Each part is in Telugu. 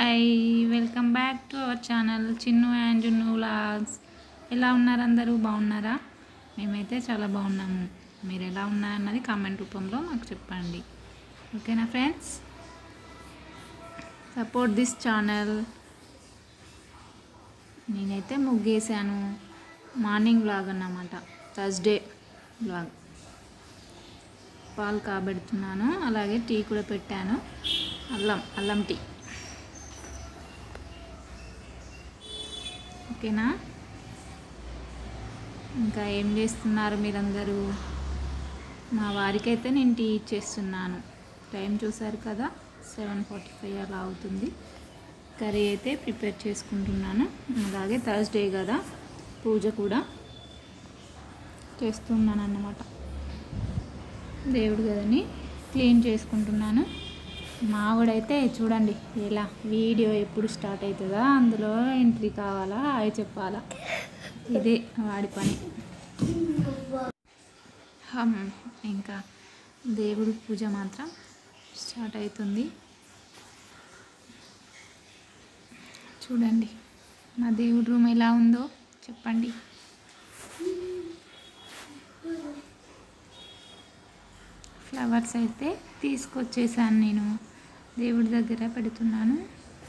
Hi welcome back to our channel Chinnu and Junnu vlogs ఎలా ఉన్నారు అందరూ బాగున్నారా మేమైతే చాలా బాగున్నాము మీరు ఎలా ఉన్నారన్నది కామెంట్ రూపంలో మాకు చెప్పండి ఓకేనా ఫ్రెండ్స్ సపోర్ట్ దిస్ ఛానల్ నేనైతే ముగ్గేసాను మార్నింగ్ వ్లాగ్ అన్నమాట థర్స్డే వ్లాగ్ పాలు కాబెడుతున్నాను అలాగే టీ కూడా పెట్టాను అల్లం అల్లం టీ ఓకేనా ఇంకా ఏం చేస్తున్నారు మీరందరూ మా వారికైతే నేను టీ ఇచ్చేస్తున్నాను టైం చూసారు కదా సెవెన్ ఫార్టీ ఫైవ్ అలా అవుతుంది కర్రీ అయితే ప్రిపేర్ చేసుకుంటున్నాను అలాగే థర్స్డే కదా పూజ కూడా చేస్తున్నాను అన్నమాట దేవుడు కదని క్లీన్ చేసుకుంటున్నాను మావిడైతే చూడండి ఎలా వీడియో ఎప్పుడు స్టార్ట్ అవుతుందా అందులో ఎంట్రీ కావాలా అవి చెప్పాలా ఇదే వాడి పని హమ్, ఇంకా దేవుడి పూజ మాత్రం స్టార్ట్ అవుతుంది చూడండి మా దేవుడి రూమ్ ఎలా ఉందో చెప్పండి ఫ్లవర్స్ అయితే తీసుకొచ్చేసాను నేను దేవుడి దగ్గర పెడుతున్నాను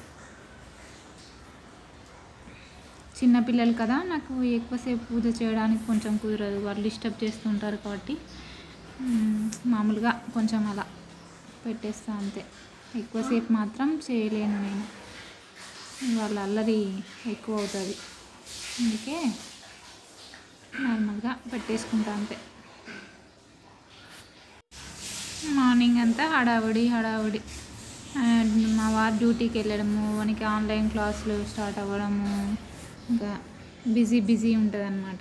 చిన్నపిల్లలు కదా నాకు ఎక్కువసేపు పూజ చేయడానికి కొంచెం కుదరదు వాళ్ళు డిస్టర్బ్ చేస్తుంటారు కాబట్టి మ్, మామూలుగా కొంచెం అలా పెట్టేస్తా అంతే ఎక్కువసేపు మాత్రం చేయలేను నేను వాళ్ళ అల్లరి ఎక్కువ అవుతుంది అందుకే నార్మల్గా పెట్టేసుకుంటా అంతే మార్నింగ్ అంతా హడావుడి హడావుడి అండ్ మా వారు డ్యూటీకి వెళ్ళడము మనకి ఆన్లైన్ క్లాసులు స్టార్ట్ అవ్వడము ఇంకా బిజీ బిజీ ఉంటుంది అనమాట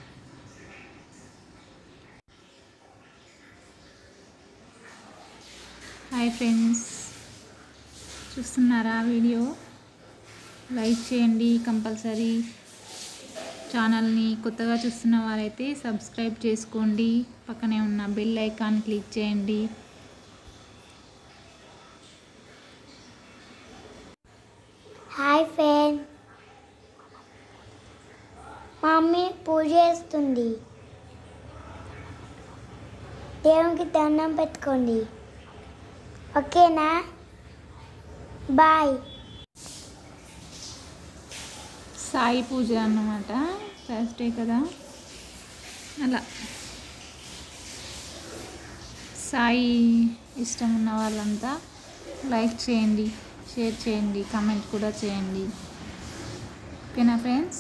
హాయ్ ఫ్రెండ్స్ చూస్తున్నారా వీడియో లైక్ చేయండి కంపల్సరీ ఛానల్ని కొత్తగా చూస్తున్న వారైతే సబ్స్క్రైబ్ చేసుకోండి పక్కనే ఉన్న బెల్ ఐకాన్ క్లిక్ చేయండి హాయ్ ఫ్రెండ్ మమ్మీ పూజ చేస్తుంది దేవునికి దండం పెట్టుకోండి ఓకేనా బాయ్ సాయి పూజ అన్నమాట థర్స్డే కదా అలా సాయి ఇష్టం ఉన్న వాళ్ళంతా లైక్ చేయండి షేర్ చేయండి కామెంట్ కూడా చేయండి ఓకేనా ఫ్రెండ్స్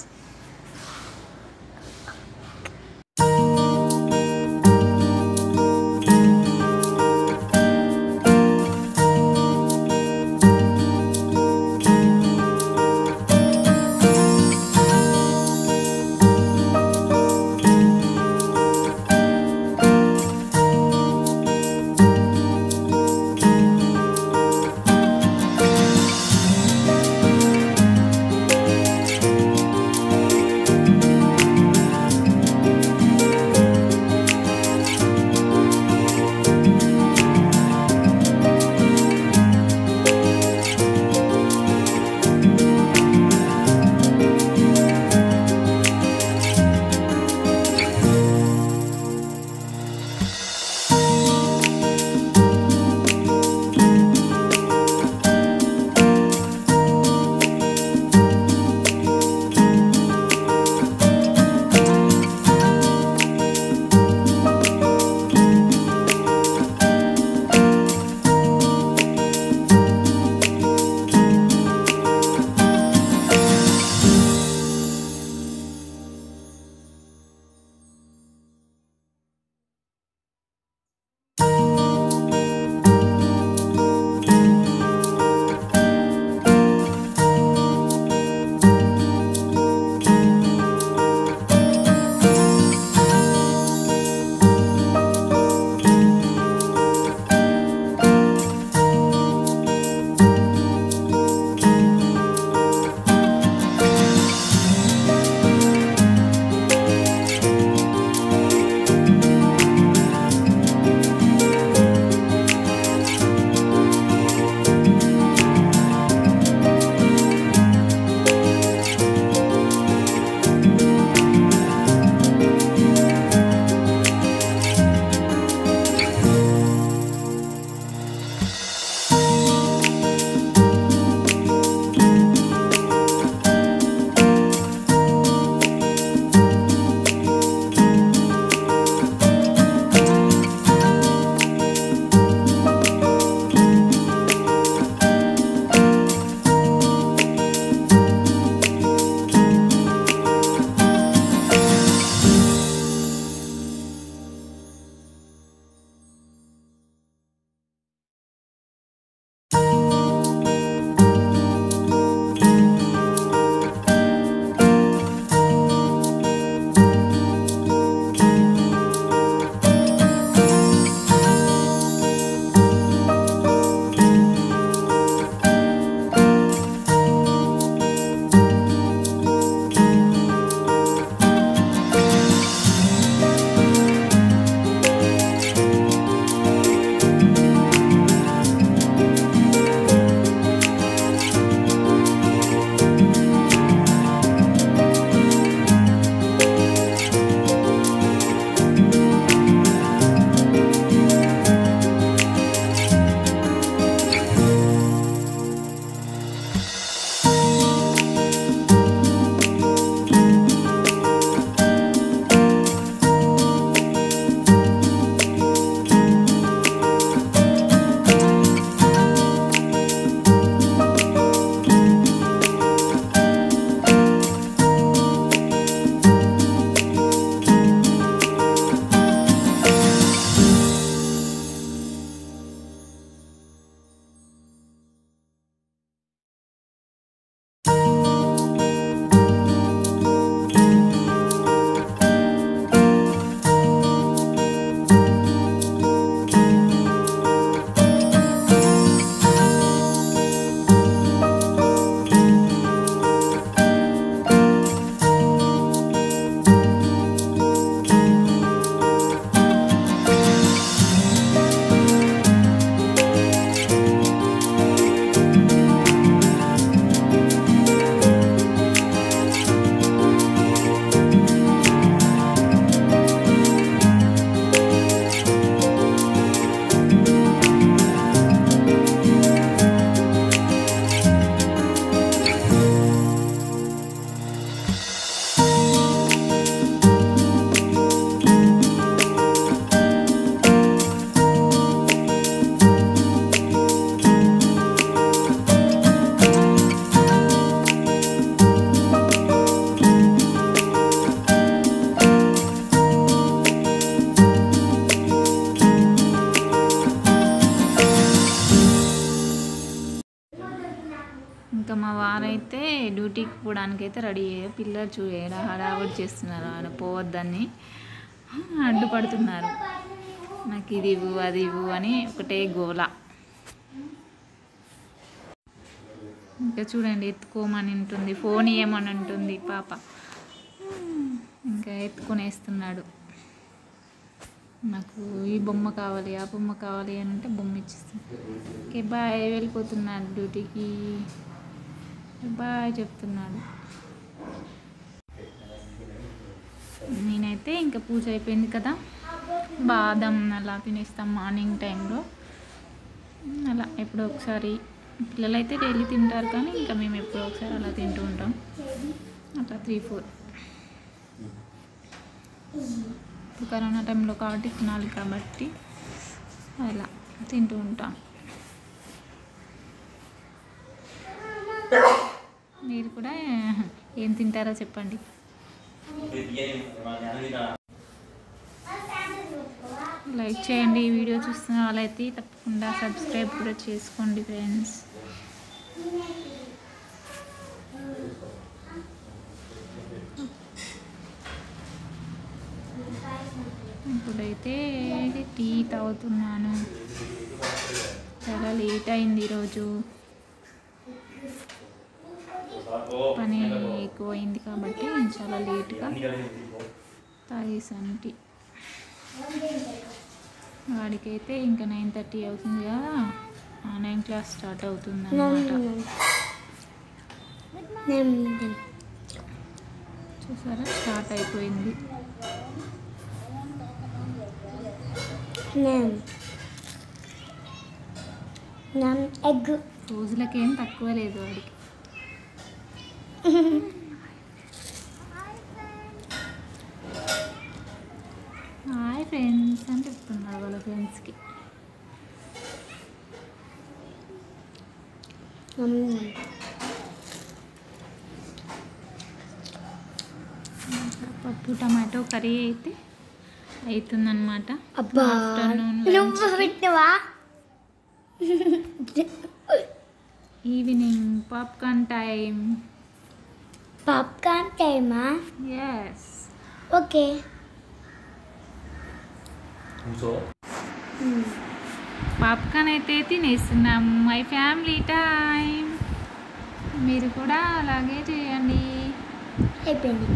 ఇంకా మా వారైతే డ్యూటీకి పోవడానికి అయితే రెడీ అయ్యారు పిల్లలు చూడ హడావుడి చేస్తున్నారు ఆయన పోవద్దని అడ్డుపడుతున్నారు నాకు ఇది ఇవ్వు అది ఇవ్వు అని ఒకటే గోల ఇంకా చూడండి ఎత్తుకోమని ఉంటుంది ఫోన్ ఇవ్వమని ఉంటుంది పాప ఇంకా ఎత్తుకొనేస్తున్నాడు నాకు ఈ బొమ్మ కావాలి ఆ బొమ్మ కావాలి అని అంటే బొమ్మ ఇచ్చిస్తాను ఓకే బాయ్ వెళ్ళిపోతున్నాడు డ్యూటీకి బాయ్ చెప్తున్నాడు నేనైతే ఇంకా పూజ అయిపోయింది కదా బాదం అలా తినేస్తాం మార్నింగ్ టైంలో అలా ఎప్పుడో ఒకసారి పిల్లలైతే డైలీ తింటారు కానీ ఇంకా మేము ఎప్పుడో ఒకసారి అలా తింటూ ఉంటాం అట్లా త్రీ ఫోర్ ఇప్పుడు కరోనా టైంలో కాబట్టి తినాలి కాబట్టి అలా తింటూ ఉంటాం మీరు కూడా ఏం తింటారో చెప్పండి లైక్ చేయండి ఈ వీడియో చూస్తున్న వాళ్ళైతే తప్పకుండా సబ్స్క్రైబ్ కూడా చేసుకోండి ఫ్రెండ్స్ ఇప్పుడైతే టీ తాగుతున్నాను చాలా లేట్ అయింది ఈరోజు పని ఎక్కువైంది కాబట్టి నేను చాలా లేట్గా తాగేసాను టీ వాడికైతే ఇంకా నైన్ థర్టీ అవుతుంది కదా ఆన్లైన్ క్లాస్ స్టార్ట్ అవుతుంది అన్నమాట చూసారా స్టార్ట్ అయిపోయింది ఎగ్ రోజులకేం తక్కువ లేదు వాడికి హాయ్ ఫ్రెండ్స్ అని చెప్తున్నాడు వాళ్ళ ఫ్రెండ్స్కి పప్పు టమాటో కర్రీ అయితే అవుతుందన్నమాట అబ్బా ఆఫ్టర్నూన్ నువ్వు పెట్టినవా ఈవినింగ్ పాప్కార్న్ టైం పాప్కార్న్ టైమా ఎస్ ఓకే పాప్కార్న్ అయితే తినేస్తున్నాం మై ఫ్యామిలీ టైం మీరు కూడా అలాగే చేయండి అయిపోయింది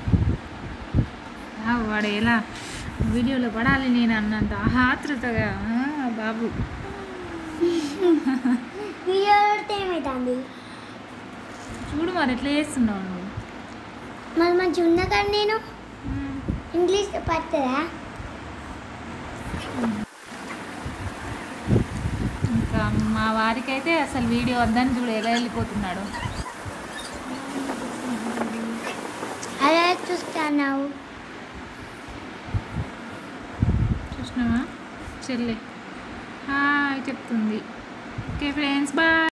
ఆ, వాడు ఎలా వీడియోలో పడాలి నేను అన్నంత ఆతృతగా ఆ, బాబు వీడియో పెడితే ఏమవుతుంది చూడు మరి ఎట్లా చేస్తున్నావు నువ్వు మరి మంచిగా ఉన్నా కానీ నేను మ్మ్. ఇంగ్లీష్ పడుతుందా ఇంకా మా వారికైతే అసలు వీడియో వద్దని చూడు ఎలా వెళ్ళిపోతున్నాడు అలా చూస్తున్నావు చూసినావా చెల్లి హాయ్ చెప్తుంది ఓకే ఫ్రెండ్స్ బాయ్